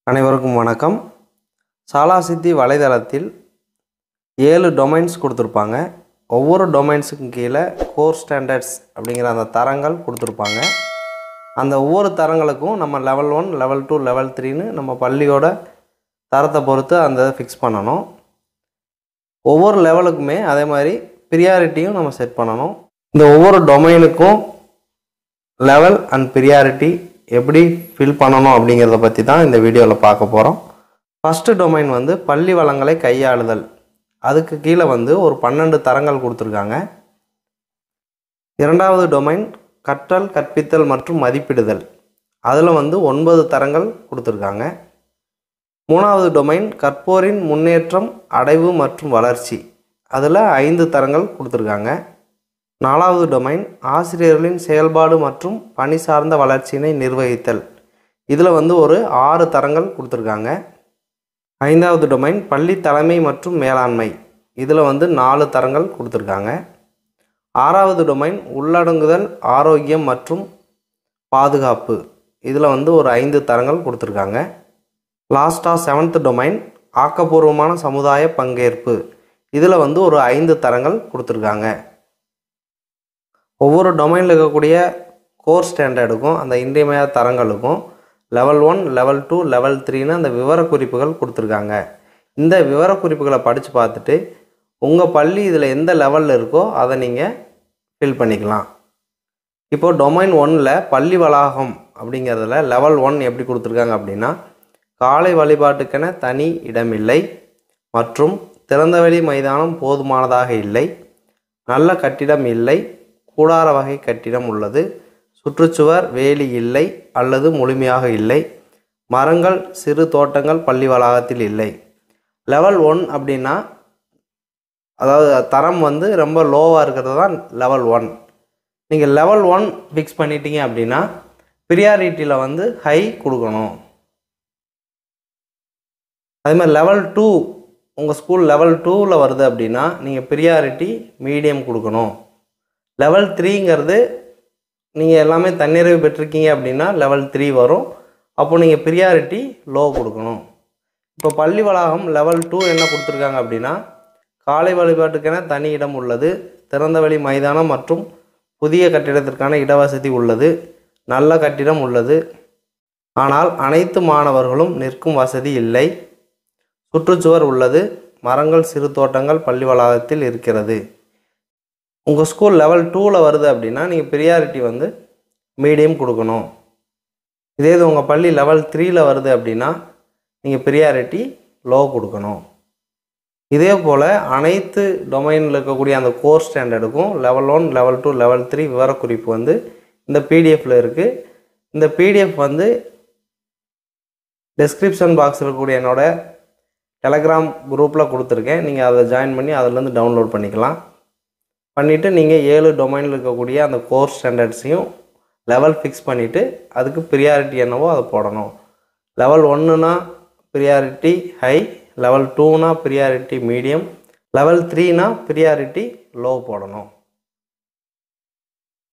அனைவருக்கும் வணக்கம் சாலா சித்தி வலைதளத்தில் ஏழு டொமைன்ஸ் கொடுத்துருப்பாங்க ஒவ்வொரு டொமைன்ஸுக்கும் கீழே கோர் ஸ்டாண்டர்ட்ஸ் அப்படிங்கிற அந்த தரங்கள் கொடுத்துருப்பாங்க அந்த ஒவ்வொரு தரங்களுக்கும் நம்ம level one level two level த்ரீன்னு நம்ம பள்ளியோட தரத்தை பொறுத்து அந்த ஃபிக்ஸ் பண்ணணும் ஒவ்வொரு லெவலுக்குமே அதே மாதிரி ப்ரியாரிட்டியும் நம்ம செட் பண்ணணும் இந்த ஒவ்வொரு டொமைனுக்கும் லெவல் அண்ட் ப்ரியாரிட்டி எப்படி ஃபில் பண்ணணும் அப்படிங்கிறத பற்றி தான் இந்த வீடியோவில் பார்க்க போகிறோம் ஃபஸ்ட்டு டொமைன் வந்து பள்ளி வளங்களை கையாளுதல் அதுக்கு கீழே வந்து ஒரு பன்னெண்டு தரங்கள் கொடுத்துருக்காங்க இரண்டாவது டொமைன் கற்றல் கற்பித்தல் மற்றும் மதிப்பிடுதல் அதில் வந்து ஒன்பது தரங்கள் கொடுத்துருக்காங்க மூணாவது டொமைன் கற்போரின் முன்னேற்றம் அடைவு மற்றும் வளர்ச்சி அதில் ஐந்து தரங்கள் கொடுத்துருக்காங்க நாலாவது டொமைன் ஆசிரியர்களின் செயல்பாடு மற்றும் பணி சார்ந்த வளர்ச்சியினை நிர்வகித்தல் இதில் வந்து ஒரு ஆறு தரங்கள் கொடுத்துருக்காங்க ஐந்தாவது டொமைன் பள்ளி தலைமை மற்றும் மேலாண்மை இதில் வந்து நாலு தரங்கள் கொடுத்துருக்காங்க ஆறாவது டொமைன் உள்ளடங்குதல் ஆரோக்கியம் மற்றும் பாதுகாப்பு இதில் வந்து ஒரு ஐந்து தரங்கள் கொடுத்துருக்காங்க லாஸ்ட்டாக செவன்த் டொமைன் ஆக்கப்பூர்வமான சமுதாய பங்கேற்பு இதில் வந்து ஒரு ஐந்து தரங்கள் கொடுத்துருக்காங்க ஒவ்வொரு டொமைனில் இருக்கக்கூடிய கோர் ஸ்டாண்டர்டுக்கும் அந்த இன்றியமையாத தரங்களுக்கும் level one level two level த்ரீன்னு அந்த விவரக்குறிப்புகள் கொடுத்துருக்காங்க இந்த விவரக்குறிப்புகளை படித்து பார்த்துட்டு உங்கள் பள்ளி இதில் எந்த லெவலில் இருக்கோ அதை நீங்கள் ஃபில் பண்ணிக்கலாம் இப்போது டொமைன் ஒன்னில் பள்ளி வளாகம் அப்படிங்கிறதுல லெவல் ஒன் எப்படி கொடுத்துருக்காங்க அப்படின்னா காலை வழிபாட்டுக்கென தனி இடமில்லை மற்றும் திறந்தவெளி மைதானம் போதுமானதாக இல்லை நல்ல கட்டிடம் இல்லை கூடார வகை கட்டிடம் உள்ளது சுற்றுச்சுவர் வேலி இல்லை அல்லது முழுமையாக இல்லை மரங்கள் சிறு தோட்டங்கள் பள்ளி வளாகத்தில் இல்லை லெவல் ஒன் அப்படின்னா அதாவது தரம் வந்து ரொம்ப லோவாக இருக்கிறது தான் லெவல் ஒன் நீங்கள் லெவல் ஒன் ஃபிக்ஸ் பண்ணிட்டீங்க அப்படின்னா ப்ரியாரிட்டியில் வந்து ஹை கொடுக்கணும் அதே மாதிரி லெவல் டூ உங்கள் ஸ்கூல் லெவல் டூவில் வருது அப்படின்னா நீங்கள் ப்ரியாரிட்டி மீடியம் கொடுக்கணும் லெவல் த்ரீங்கிறது நீங்கள் எல்லாமே தன்னிறைவு பெற்றிருக்கீங்க அப்படின்னா லெவல் த்ரீ வரும் அப்போ நீங்கள் ப்ரியாரிட்டி லோ கொடுக்கணும் இப்போ பள்ளி வளாகம் லெவல் டூ என்ன கொடுத்துருக்காங்க அப்படின்னா காலை வழிபாட்டுக்கென தனி இடம் உள்ளது திறந்தவெளி மைதானம் மற்றும் புதிய கட்டிடத்திற்கான இடவசதி உள்ளது நல்ல கட்டிடம் உள்ளது ஆனால் அனைத்து மாணவர்களும் நிற்கும் வசதி இல்லை சுற்றுச்சுவர் உள்ளது மரங்கள் சிறு தோட்டங்கள் பள்ளி வளாகத்தில் இருக்கிறது உங்கள் ஸ்கூல் லெவல் டூவில் வருது அப்படின்னா நீங்கள் ப்ரியாரிட்டி வந்து மீடியம் கொடுக்கணும் இதே இது உங்கள் பள்ளி லெவல் த்ரீயில் வருது அப்படின்னா நீங்கள் ப்ரியாரிட்டி லோ கொடுக்கணும் இதே போல் அனைத்து டொமைனில் இருக்கக்கூடிய அந்த கோர் ஸ்டாண்டர்டுக்கும் level one level two level three விவரக்குறிப்பு வந்து இந்த பிடிஎஃப்பில் இருக்குது இந்த பிடிஎஃப் வந்து டெஸ்கிரிப்ஷன் பாக்ஸில் இருக்கக்கூடிய என்னோட டெலகிராம் குரூப்பில் கொடுத்துருக்கேன் நீங்கள் அதை ஜாயின் பண்ணி அதிலேருந்து டவுன்லோட் பண்ணிக்கலாம் பண்ணிவிட்டு நீங்கள் ஏழு டொமைனில் இருக்கக்கூடிய அந்த கோர்ஸ் ஸ்டாண்டர்ட்ஸையும் லெவல் ஃபிக்ஸ் பண்ணிவிட்டு அதுக்கு ப்ரியாரிட்டி என்னவோ அதை போடணும் லெவல் ஒன்றுனா ப்ரியாரிட்டி ஹை லெவல் டூனா ப்ரியாரிட்டி மீடியம் லெவல் த்ரீனா ப்ரியாரிட்டி லோ போடணும்